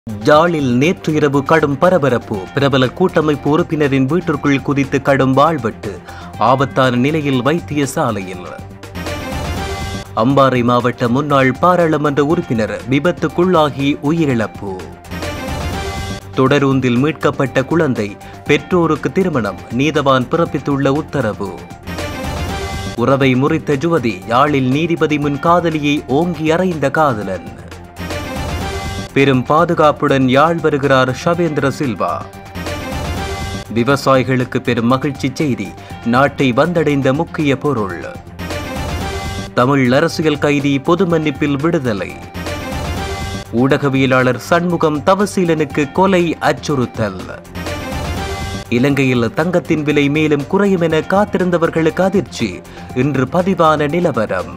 யாழில் நேற்று இரவு கடும் பரபரப்பு பிரபல கூட்டமைப்பு உறுப்பினரின் வீட்டிற்குள் குதித்து கடும் வாழ்வெட்டு ஆபத்தான நிலையில் வைத்தியசாலையில் அம்பாறை மாவட்ட முன்னாள் பாராளுமன்ற உறுப்பினர் விபத்துக்குள்ளாகி உயிரிழப்பு தொடரூந்தில் மீட்கப்பட்ட குழந்தை பெற்றோருக்கு திருமணம் நீதவான் பிறப்பித்துள்ள உத்தரவு உறவை முறித்த ஜுவதி யாழில் நீதிபதி முன் காதலியை ஓங்கி அறைந்த காதலன் பெரும் பாதுகாப்புடன் யாழ் வருகிறார் ஷவேந்திர சில்வா விவசாயிகளுக்கு பெரும் மகிழ்ச்சி செய்தி நாட்டை வந்தடைந்த முக்கிய பொருள் தமிழ் அரசியல் கைதி பொது மன்னிப்பில் விடுதலை ஊடகவியலாளர் சண்முகம் தவசீலனுக்கு கொலை அச்சுறுத்தல் இலங்கையில் தங்கத்தின் விலை மேலும் குறையும் என காத்திருந்தவர்களுக்கு அதிர்ச்சி இன்று பதிவான நிலவரம்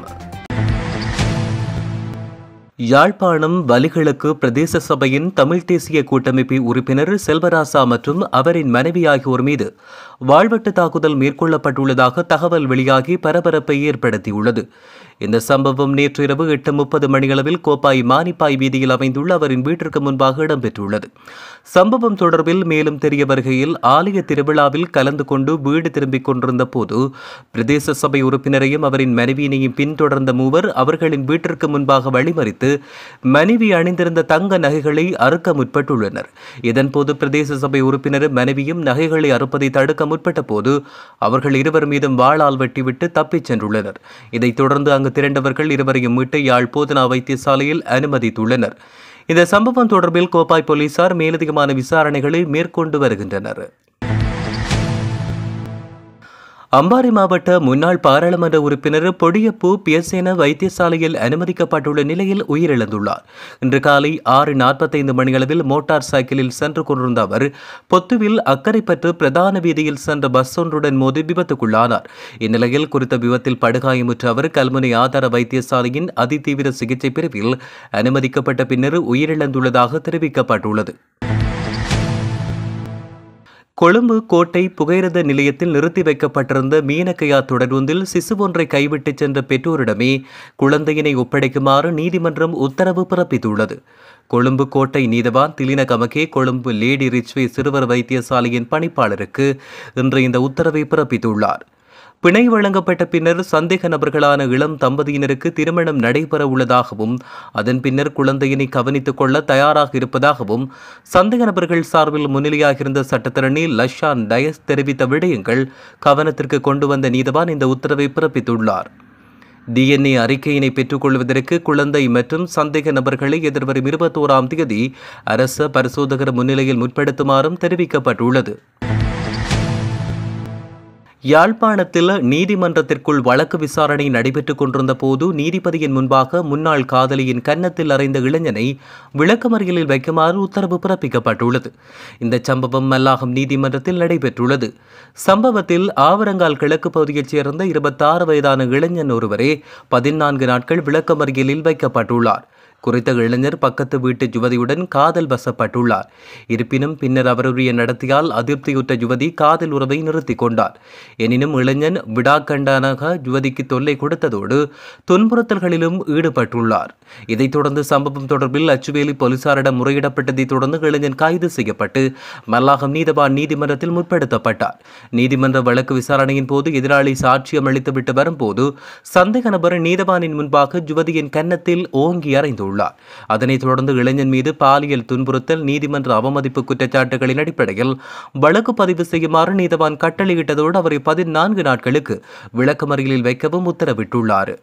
யாழ்ப்பாணம் வலிகளுக்கு பிரதேச சபையின் தமிழ் தேசிய கூட்டமைப்பு உறுப்பினர் செல்வராசா மற்றும் அவரின் மனைவி ஆகியோர் மீது வாழ்வெட்டு தாக்குதல் மேற்கொள்ளப்பட்டுள்ளதாக தகவல் வெளியாகி பரபரப்பை ஏற்படுத்தியுள்ளது இந்த சம்பவம் நேற்று இரவு எட்டு முப்பது மணியளவில் கோப்பாய் மானிப்பாய் வீதியில் அமைந்துள்ள அவரின் வீட்டிற்கு முன்பாக இடம்பெற்றுள்ளது சம்பவம் தொடர்பில் மேலும் தெரிய வருகையில் ஆலய திருவிழாவில் கலந்து கொண்டு வீடு திரும்பிக் கொண்டிருந்த போது பிரதேச சபை உறுப்பினரையும் அவரின் மனைவியினையும் பின்தொடர்ந்த மூவர் அவர்களின் வீட்டிற்கு முன்பாக வழிமறித்து மனைவி அணிந்திருந்த தங்க நகைகளை அறுக்க முற்பட்டுள்ளனர் இதன்போது பிரதேச சபை உறுப்பினர் மனைவியும் நகைகளை அறுப்பதை தடுக்க முற்பட்ட போது அவர்கள் இருவர் மீதும் வாளால் வெட்டிவிட்டு தப்பிச் சென்றுள்ளனர் இதைத் தொடர்ந்து அங்கு திரண்டவர்கள் இருவரையும் மீட்டு யாழ் போதனா வைத்தியசாலையில் அனுமதித்துள்ளனர் இந்த சம்பவம் தொடர்பில் கோப்பாய் போலீசார் மேலதிகமான விசாரணைகளை மேற்கொண்டு வருகின்றனர் அம்பாறை மாவட்ட முன்னாள் பாராளுமன்ற உறுப்பினர் பொடியப்பு பியசேன வைத்தியசாலையில் அனுமதிக்கப்பட்டுள்ள நிலையில் உயிரிழந்துள்ளார் இன்று காலை ஆறு நாற்பத்தைந்து மணியளவில் மோட்டார் சைக்கிளில் சென்று கொண்டிருந்த அவர் பொத்துவில் அக்கரைப்பற்று பிரதான வீதியில் சென்ற பஸ் ஒன்றுடன் மோதி விபத்துக்குள்ளானார் இந்நிலையில் குறித்த விபத்தில் படுகாயமுற்ற அவர் கல்முனை ஆதார வைத்தியசாலையின் அதிதீவிர சிகிச்சை பிரிவில் அனுமதிக்கப்பட்ட பின்னர் உயிரிழந்துள்ளதாக தெரிவிக்கப்பட்டுள்ளது கொழும்பு கோட்டை புகையிரத நிலையத்தில் நிறுத்தி வைக்கப்பட்டிருந்த மீனக்கையா தொடர்வொன்றில் சிசு ஒன்றை கைவிட்டுச் சென்ற பெற்றோரிடமே குழந்தையினை ஒப்படைக்குமாறு நீதிமன்றம் உத்தரவு பிறப்பித்துள்ளது கொழும்பு கோட்டை நீதவான் திலின கமகே கொழும்பு லேடி ரிச்வே சிறுவர் வைத்தியசாலையின் பணிப்பாளருக்கு இன்று இந்த உத்தரவை பிறப்பித்துள்ளார் பிணை வழங்கப்பட்ட பின்னர் சந்தேக நபர்களான இளம் தம்பதியினருக்கு திருமணம் நடைபெற உள்ளதாகவும் அதன் பின்னர் குழந்தையினை கவனித்துக் கொள்ள தயாராக இருப்பதாகவும் சந்தேக நபர்கள் சார்பில் முன்னிலையாகியிருந்த சட்டத்தரணி லஷான் டயஸ் தெரிவித்த விடயங்கள் கவனத்திற்கு கொண்டு வந்த நீதவான் இந்த உத்தரவை பிறப்பித்துள்ளார் டிஎன்ஏ அறிக்கையினை பெற்றுக்கொள்வதற்கு குழந்தை மற்றும் சந்தேக நபர்களை எதிர்வரும் இருபத்தோராம் தேதி அரச பரிசோதகர் முன்னிலையில் முற்படுத்துமாறும் தெரிவிக்கப்பட்டுள்ளது யாழ்ப்பாணத்தில் நீதிமன்றத்திற்குள் வழக்கு விசாரணை நடைபெற்றுக் கொண்டிருந்த போது நீதிபதியின் முன்பாக முன்னாள் காதலியின் கன்னத்தில் அறைந்த இளைஞனை விளக்கமறியலில் வைக்குமாறு உத்தரவு பிறப்பிக்கப்பட்டுள்ளது இந்த சம்பவம் மல்லாகம் நீதிமன்றத்தில் நடைபெற்றுள்ளது சம்பவத்தில் ஆவரங்கால் கிழக்கு பகுதியைச் சேர்ந்த இருபத்தாறு வயதான இளைஞன் ஒருவரே பதினான்கு நாட்கள் விளக்கமறியலில் வைக்கப்பட்டுள்ளார் குறித்த இளைஞர் பக்கத்து வீட்டு யுவதியுடன் காதல் வசப்பட்டுள்ளார் இருப்பினும் பின்னர் அவருடைய நடத்தியால் அதிருப்தியுற்ற யுவதி காதல் உறவை நிறுத்திக் கொண்டார் எனினும் இளைஞன் விடாக்கண்டானாக யுவதிக்கு தொல்லை கொடுத்ததோடு துன்புறுத்தல்களிலும் ஈடுபட்டுள்ளார் இதைத் தொடர்ந்து சம்பவம் தொடர்பில் அச்சுவேலி போலீசாரிடம் முறையிடப்பட்டதைத் தொடர்ந்து இளைஞன் கைது செய்யப்பட்டு மல்லாகம் நீதவான் நீதிமன்றத்தில் முற்படுத்தப்பட்டார் நீதிமன்ற வழக்கு விசாரணையின் போது எதிராளி சாட்சியம் அளித்துவிட்டு வரும்போது சந்தேக நபர் நீதவானின் முன்பாக யுவதியின் கன்னத்தில் ஓங்கி அறைந்துள்ளார் உள்ளார் அதனைத் தொடர்ந்து இளைஞன் மீது பாலியல் துன்புறுத்தல் நீதிமன்ற அவமதிப்பு குற்றச்சாட்டுகளின் அடிப்படையில் வழக்கு பதிவு செய்யுமாறு நீதவான் கட்டளையிட்டதோடு அவரை பதினான்கு நாட்களுக்கு விளக்கமறியலில் வைக்கவும் உத்தரவிட்டுள்ளார்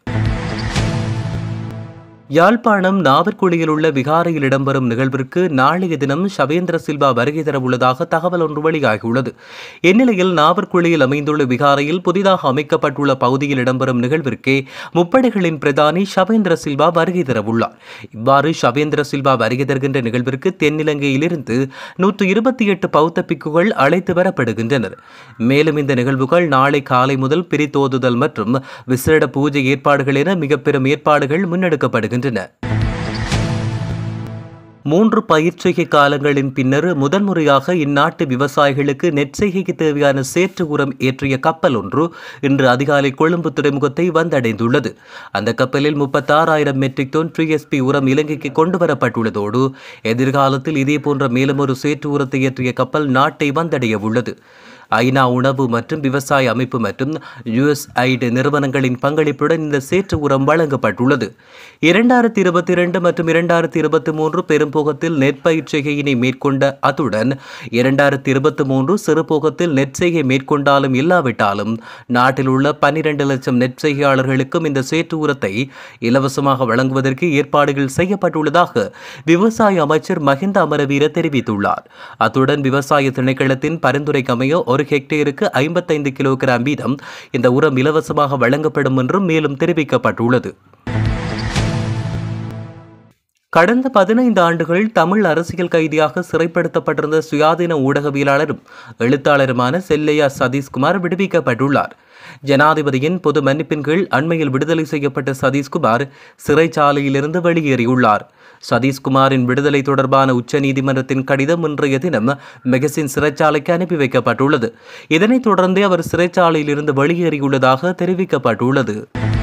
யாழ்ப்பாணம் நாவற்குழியில் உள்ள விகாரையில் இடம்பெறும் நிகழ்விற்கு நாளைய தினம் ஷவேந்திர சில்வா வருகை தரவுள்ளதாக தகவல் ஒன்று வெளியாகியுள்ளது இந்நிலையில் நாவற்குழியில் அமைந்துள்ள விகாரையில் புதிதாக அமைக்கப்பட்டுள்ள பகுதியில் இடம்பெறும் நிகழ்விற்கே முப்படைகளின் பிரதானி ஷவேந்திர சில்வா வருகை தரவுள்ளார் இவ்வாறு ஷவேந்திர சில்வா வருகை தருகின்ற நிகழ்விற்கு தென்னிலங்கையிலிருந்து நூற்று இருபத்தி எட்டு பௌத்த பிக்குகள் அழைத்து வரப்படுகின்றனர் மேலும் இந்த நிகழ்வுகள் நாளை காலை முதல் பிரித்தோதுதல் மற்றும் விசேட பூஜை ஏற்பாடுகள் என மிக பெரும் ஏற்பாடுகள் முன்னெடுக்கப்படுகின்றன மூன்று பயிர்ச்செய்கை காலங்களின் பின்னர் முதன்முறையாக இந்நாட்டு விவசாயிகளுக்கு நெற்செய்கைக்கு தேவையான சேற்று உரம் ஏற்றிய கப்பல் ஒன்று இன்று அதிகாலை கொழும்பு துறைமுகத்தை வந்தடைந்துள்ளது அந்த கப்பலில் முப்பத்தாறாயிரம் மெட்ரிக் டன் டிஎஸ்பி உரம் இலங்கைக்கு கொண்டு வரப்பட்டுள்ளதோடு எதிர்காலத்தில் இதேபோன்ற மேலும் ஒரு சேற்று உரத்தை ஏற்றிய கப்பல் நாட்டை வந்தடைய உள்ளது ஐநா உணவு மற்றும் விவசாய அமைப்பு மற்றும் யுஎஸ்ஐடு நிறுவனங்களின் பங்களிப்புடன் இந்த சேற்று உரம் வழங்கப்பட்டுள்ளது இரண்டாயிரத்தி இருபத்தி இரண்டு மற்றும் இரண்டாயிரத்தி இருபத்தி மூன்று பெரும்போகத்தில் நெற்பயிற்சிகையினை மேற்கொண்ட அத்துடன் இரண்டாயிரத்தி இருபத்தி மூன்று சிறுபோகத்தில் நெற்செய்கை மேற்கொண்டாலும் இல்லாவிட்டாலும் நாட்டில் உள்ள பன்னிரண்டு லட்சம் நெற்செய்கையாளர்களுக்கும் இந்த சேற்று உரத்தை இலவசமாக வழங்குவதற்கு ஏற்பாடுகள் செய்யப்பட்டுள்ளதாக விவசாய அமைச்சர் மஹிந்த அமரவீர தெரிவித்துள்ளார் அத்துடன் விவசாய திணைக்களத்தின் பரிந்துரைக்கமைய ஒரு ஹெக்டேருக்கு ஐம்பத்தைந்து கிலோகிராம் வீதம் இந்த உரம் இலவசமாக வழங்கப்படும் என்றும் மேலும் தெரிவிக்கப்பட்டுள்ளது கடந்த பதினைந்து ஆண்டுகள் தமிழ் அரசியல் கைதியாக சிறைப்படுத்தப்பட்டிருந்த சுயாதீன ஊடகவியலாளரும் எழுத்தாளருமான செல்லையா சதீஷ்குமார் விடுவிக்கப்பட்டுள்ளார் ஜனாதிபதியின் பொது மன்னிப்பின் கீழ் அண்மையில் விடுதலை செய்யப்பட்ட சதீஷ்குமார் சிறைச்சாலையிலிருந்து வெளியேறியுள்ளார் சதீஷ்குமாரின் விடுதலை தொடர்பான உச்சநீதிமன்றத்தின் கடிதம் இன்றைய தினம் மெகசின் சிறைச்சாலைக்கு அனுப்பி வைக்கப்பட்டுள்ளது இதனைத் தொடர்ந்தே அவர் சிறைச்சாலையிலிருந்து வெளியேறியுள்ளதாக தெரிவிக்கப்பட்டுள்ளது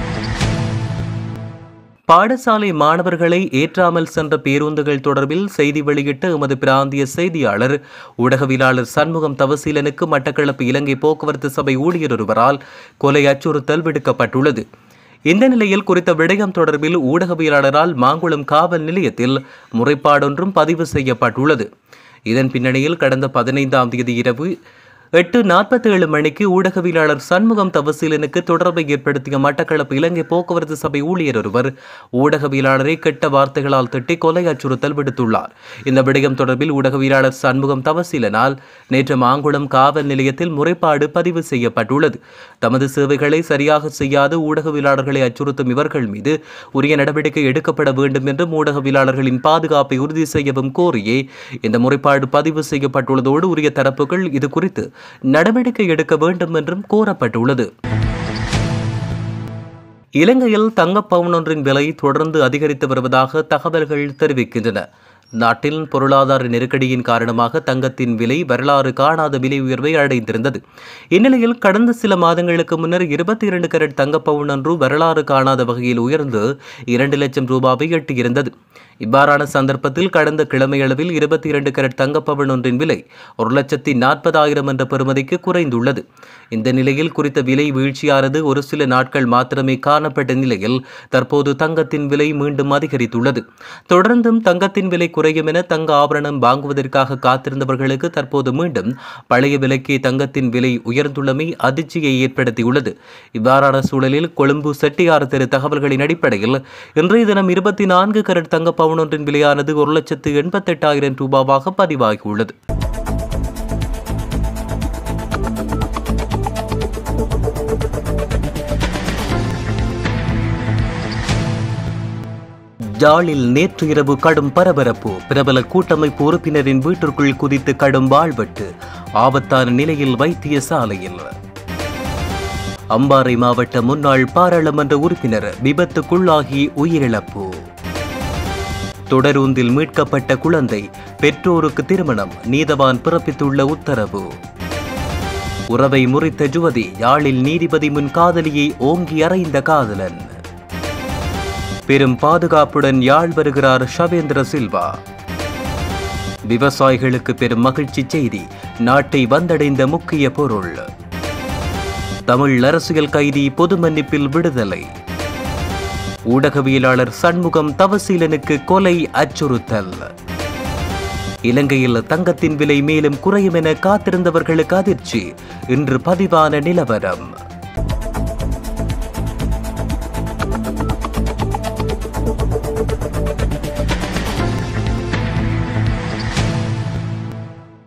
பாடசாலை மாணவர்களை ஏற்றாமல் சென்ற பேருந்துகள் தொடர்பில் செய்தி வெளியிட்ட எமது பிராந்திய செய்தியாளர் ஊடகவியலாளர் சண்முகம் தவசீலனுக்கு மட்டக்களப்பு இலங்கை போக்குவரத்து சபை ஊழியர் ஒருவரால் கொலை அச்சுறுத்தல் விடுக்கப்பட்டுள்ளது இந்த நிலையில் குறித்த விடயம் தொடர்பில் ஊடகவியலாளரால் மாங்குளம் காவல் நிலையத்தில் முறைப்பாடொன்றும் பதிவு செய்யப்பட்டுள்ளது இதன் பின்னணியில் கடந்த பதினைந்தாம் தேதி இரவு எட்டு நாற்பத்தேழு மணிக்கு ஊடகவியலாளர் சண்முகம் தவசீலனுக்கு தொடர்பை ஏற்படுத்திய மட்டக்களப்பு இலங்கை போக்குவரத்து சபை ஊழியர் ஒருவர் ஊடகவியலாளரை கெட்ட வார்த்தைகளால் திட்டி கொலை அச்சுறுத்தல் விடுத்துள்ளார் இந்த விடயம் தொடர்பில் ஊடகவியலாளர் சண்முகம் தவசீலனால் நேற்று மாங்குளம் காவல் நிலையத்தில் முறைப்பாடு பதிவு செய்யப்பட்டுள்ளது தமது சேவைகளை சரியாக செய்யாது ஊடகவியலாளர்களை அச்சுறுத்தும் இவர்கள் மீது உரிய நடவடிக்கை எடுக்கப்பட வேண்டும் என்றும் ஊடகவியலாளர்களின் பாதுகாப்பை உறுதி செய்யவும் கோரியே இந்த முறைப்பாடு பதிவு செய்யப்பட்டுள்ளதோடு உரிய தரப்புகள் இது குறித்து நடவடிக்கை எடுக்க வேண்டும் என்றும் கோரப்பட்டுள்ளது இலங்கையில் தங்கப் பவுன் ஒன்றின் விலை தொடர்ந்து அதிகரித்து வருவதாக தகவல்கள் தெரிவிக்கின்றன நாட்டில் பொருளாதார நெருக்கடியின் காரணமாக தங்கத்தின் விலை வரலாறு காணாத விலை உயர்வை அடைந்திருந்தது இந்நிலையில் கடந்த சில மாதங்களுக்கு முன்னர் இருபத்தி இரண்டு கரட் தங்கப் பவுன் ஒன்று வரலாறு காணாத வகையில் உயர்ந்து இரண்டு லட்சம் ரூபாவை எட்டியிருந்தது இவ்வாறான சந்தர்ப்பத்தில் கடந்த கிழமையளவில் இருபத்தி இரண்டு கரட் தங்கப்பவன் ஒன்றின் விலை ஒரு லட்சத்தி நாற்பதாயிரம் என்ற பெறுமதிக்கு குறைந்துள்ளது இந்த நிலையில் குறித்த விலை வீழ்ச்சியானது ஒரு சில நாட்கள் மாத்திரமே காணப்பட்ட நிலையில் தற்போது தங்கத்தின் விலை மீண்டும் அதிகரித்துள்ளது தொடர்ந்தும் தங்கத்தின் விலை குறையும் என தங்க ஆபரணம் வாங்குவதற்காக காத்திருந்தவர்களுக்கு தற்போது மீண்டும் பழைய விலைக்கே தங்கத்தின் விலை உயர்ந்துள்ளமை அதிர்ச்சியை ஏற்படுத்தியுள்ளது இவ்வாறான சூழலில் கொழும்பு செட்டியார் தெரு தகவல்களின் அடிப்படையில் இன்றைய தினம் இருபத்தி நான்கு கரட் தங்க பவுன் ஒன்றின் விலையானது ஒரு லட்சத்து எண்பத்தெட்டாயிரம் ரூபாவாக பதிவாகியுள்ளது ஜாலில் நேற்று இரவு கடும் பரபரப்பு பிரபல கூட்டமைப்பு உறுப்பினரின் வீட்டிற்குள் குதித்து கடும் வாழ்வெட்டு ஆபத்தான நிலையில் வைத்தியசாலையில் அம்பாறை மாவட்ட முன்னாள் பாராளுமன்ற உறுப்பினர் விபத்துக்குள்ளாகி உயிரிழப்பு தொடரூந்தில் மீட்கப்பட்ட குழந்தை பெற்றோருக்கு திருமணம் நீதவான் பிறப்பித்துள்ள உத்தரவு உறவை முறித்த ஜுவதி யாழில் நீதிபதி முன் காதலியை ஓங்கி அறைந்த காதலன் பெரும் பாதுகாப்புடன் யாழ் வருகிறார் ஷவேந்திர சில்வா விவசாயிகளுக்கு பெரும் மகிழ்ச்சி செய்தி நாட்டை வந்தடைந்த முக்கிய பொருள் தமிழ் அரசியல் கைதி பொது மன்னிப்பில் விடுதலை ஊடகவியலாளர் சண்முகம் தவசீலனுக்கு கொலை அச்சுறுத்தல் இலங்கையில் தங்கத்தின் விலை மேலும் குறையும் என காத்திருந்தவர்களுக்கு அதிர்ச்சி இன்று பதிவான நிலவரம்